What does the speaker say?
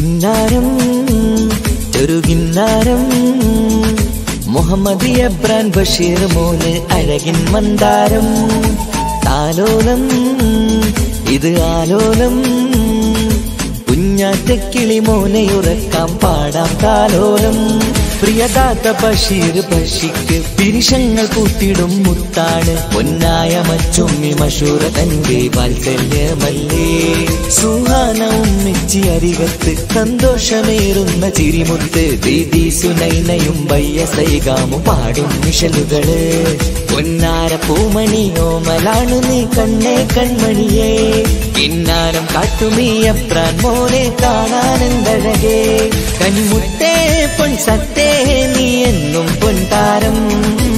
പുന്നാരം ചെറുകിന്നാരം മുഹമ്മദ് എബ്രാൻ ബഷീർ മോന് അഴകിൻ മന്ദാരം താലോലം ഇത് ആലോലം കുഞ്ഞാറ്റക്കിളി മോനെയുറക്കാം പാടാം താലോലം പ്രിയദാത്ത ബഷീർ ബഷിക്ക് പിരിശങ്ങൾ കൂട്ടിടും മുത്താണ് പൊന്നായ മച്ചുമ്മി മഷൂറ തന്റെ വാത്സല്യമല്ലേ സുഹാന ഉമ്മിച്ചി അരികത്ത് സന്തോഷമേറുന്ന ചിരിമുത്ത് ദീദി സുനൈനയും വയ്യ സൈകാമും പാടും മിഷലുകള് പൊന്നാര പൂമണിയോ മലാണ് നീ കണ്ണേ കൺമണിയേ കിന്നാരം കാട്ടുമീ അപ്രാൻ മോനെ കാണാനെന്തഴകേ കൺമുട്ടേ പൊൻസത്തേ നീ എന്നും പൊൻതാരം